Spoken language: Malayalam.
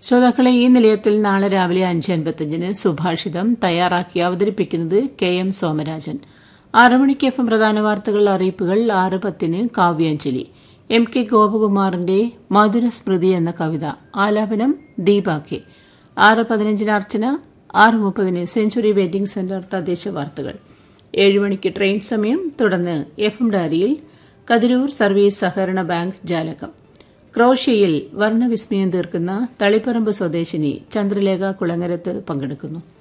ശ്രോതാക്കളെ ഈ നിലയത്തിൽ നാളെ രാവിലെ അഞ്ച് അൻപത്തിയഞ്ചിന് സുഭാഷിതം തയ്യാറാക്കി അവതരിപ്പിക്കുന്നത് കെ എം സോമരാജൻ ആറ് മണിക്ക് എഫ് എം പ്രധാന വാർത്തകൾ അറിയിപ്പുകൾ ആറ് പത്തിന് കാവ്യാഞ്ജലി എം കെ ഗോപകുമാറിന്റെ മധുരസ്മൃതി എന്ന കവിത ആലാപനം ദീപ കെ ആറ് പതിനഞ്ചിന് അർച്ചന ആറ് മുപ്പതിന് സെഞ്ചുറി വെഡിംഗ് സെന്റർ തദ്ദേശ വാർത്തകൾ ഏഴ് മണിക്ക് ട്രെയിൻ സമയം തുടർന്ന് എഫ് എം ഡയറിയിൽ കതിരൂർ സർവീസ് സഹകരണ ബാങ്ക് ജാലകം ക്രോഷ്യയിൽ വർണ്ണവിസ്മയം തീർക്കുന്ന തളിപ്പറമ്പ് സ്വദേശിനി ചന്ദ്രലേഖ കുളങ്ങരത്ത് പങ്കെടുക്കുന്നു